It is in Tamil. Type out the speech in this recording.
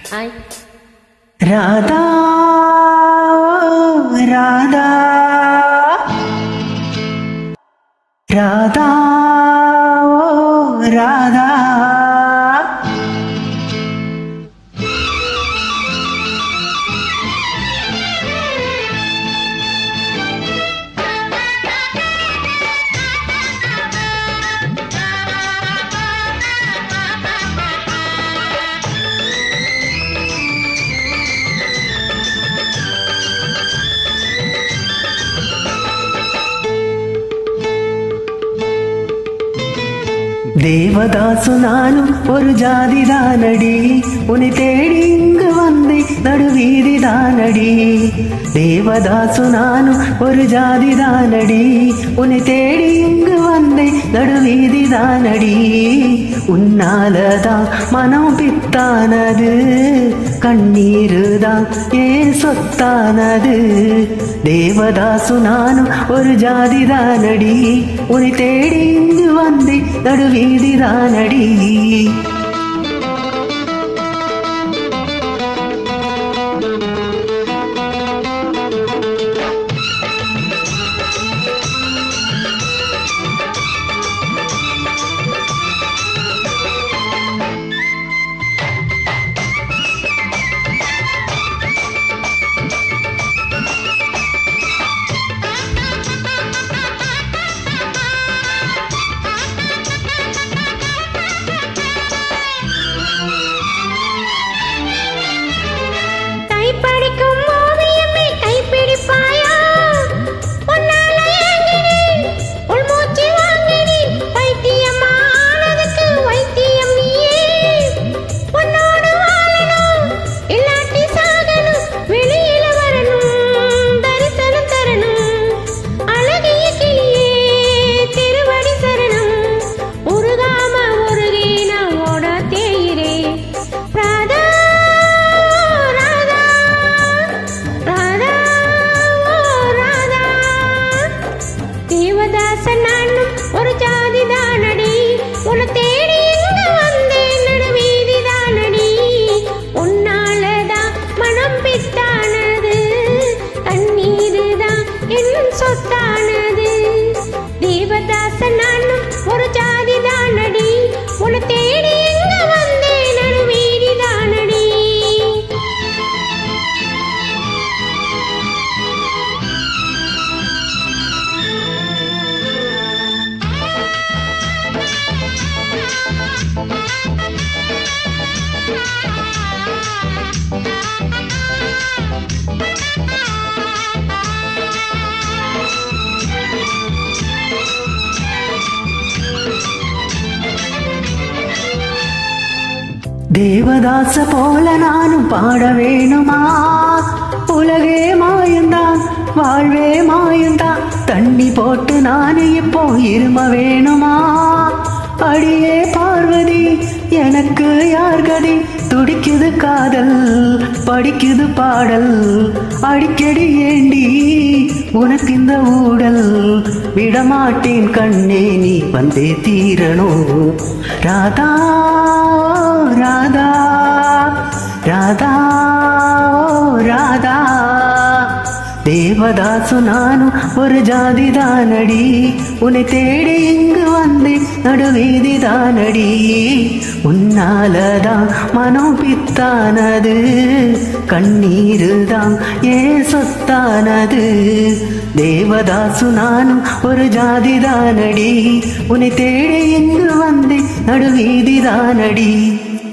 ஹாய் ராதா ராதா ராதா ஓ ராதா தேவதாசு நானும் ஒரு ஜாதி தானடி உன்னை தேடி இங்கு வந்தே நடுவீதி தானடி தேவதாசு நானும் ஒரு ஜாதி தானடி உன்னை தேடி இங்கு வந்தே நடுவீதி தானடி உன்னாலதான் மனம் பித்தானது கண்ணீருதான் ஏன் சொத்தானது தேவதாசு நானும் ஒரு ஜாதி தானடி உன்னை தேடி இங்கு வந்தே நடுவீதி தானடி கைப்படிக்கும் ஓவியமே கைப்பிடிப்பாயா உன்னால ஏங்கினேன் உள்மூச்சு வாங்கினேன் பைத்தியமானதுக்கு வைத்தியம் நீயே உன்னோடு வாழணும் இல்லாட்டி சாகணும் வெளியில வரணும் தரிசனம் தரணும் அழகிய கிளியே திருவடி சரணம் உருகாம உருகி நான் ஓட தேயிறேன் ராதா ராதா ராதா ஓ ராதா தேவதாசன் நானும் ஒரு ஜாதி தானடி உன்னை தேடி இங்கு வந்தேன் நடுவீதி தானடி உன்னாலதான் மனம் பித்தானது கண்ணீருதான் என் சொத்தானது தேவதாசன் நானும் ஒரு ஜாதி தானடி உன்னை தேடி இங்கு வந்தேன் நடுவீதி தானடி தேவதாச போல நானும் பாட வேணுமா உலகே மாயந்தான் வாழ்வே மாயந்தான் தண்ணி போட்டு நானு இப்போ இரும வேணுமா அடியே பார்வதி எனக்கு யார் கதி துடிக்குது காதல் படிக்குது பாடல் அடிக்கடி ஏண்டி உனக்கு இந்த ஊடல் விடமாட்டேன் கண்ணே நீ வந்தே தீரணும் ராதா ராதா ராதா ஓ ராதா தேவதாசு நானும் ஒரு ஜாதி தானடி உன்னை தேடி இங்கு வந்து நடுவீதி தானடி உன்னாலதான் மனம் பித்தானது கண்ணீருதான் ஏன் சொத்தானது தேவதாசு நானும் ஒரு ஜாதி தானடி உன்னை தேடி இங்கு வந்து நடுவீதி தானடி